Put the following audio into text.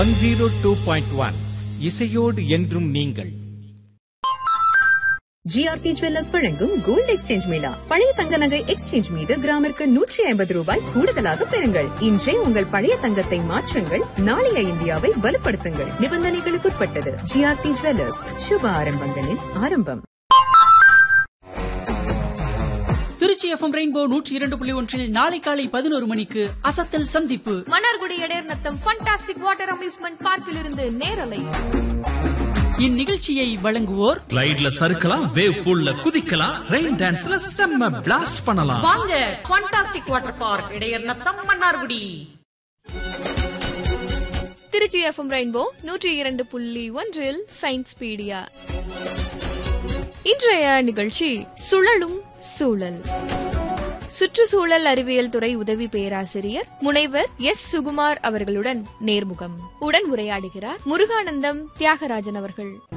one zero two point one இசையோடு என்றும் நீங்கள் ஜிஆர்டி ஜுவல்லர்ஸ் வழங்கும் கோல்ட் எக்ஸ்சேஞ்ச் மேளா பழைய தங்க நகை எக்ஸ்சேஞ்ச் மீது கிராமிற்கு நூற்றி ஐம்பது ரூபாய் கூடுதலாக பெறுங்கள் இன்றே உங்கள் பழைய தங்கத்தை மாற்றுங்கள் நாளைய இந்தியாவை வலுப்படுத்துங்கள் நிபந்தனைகளுக்குட்பட்டது ஜிஆர்டி ஜுவல்லர்ஸ் சுப ஆரம்பங்களின் ஆரம்பம் திருச்சி எஃப்எம் ரெயின்போ நூற்றி இரண்டு புள்ளி ஒன்றில் நாளை காலை பதினோரு மணிக்கு அசத்தல் சந்திப்பு Mannargudi Idaiyar Natham fantastic water amusement பார்க்கில் இருந்து நேரலை இந்நிகழ்ச்சியை வழங்குவோர் ரைட்ல சறுக்கலாம் வேவ் பூல்ல குதிக்கலாம் ரெயின் டான்ஸ்ல செம்ம பிளாஸ்ட் பண்ணலாம் வாங்க fantastic water park Idaiyar Natham Mannargudi Tiruchi FM rainbow நூற்றி இரண்டு புள்ளி ஒன்றில் சயின்ஸ் பீடியா இன்றைய நிகழ்ச்சி சுழலும் சூழல் சுற்றுச்சூழல் அறிவியல் துறை உதவி பேராசிரியர் முனைவர் எஸ் சுகுமார் அவர்களுடன் நேர்முகம் உடன் உரையாடுகிறார் முருகானந்தம் தியாகராஜன் அவர்கள்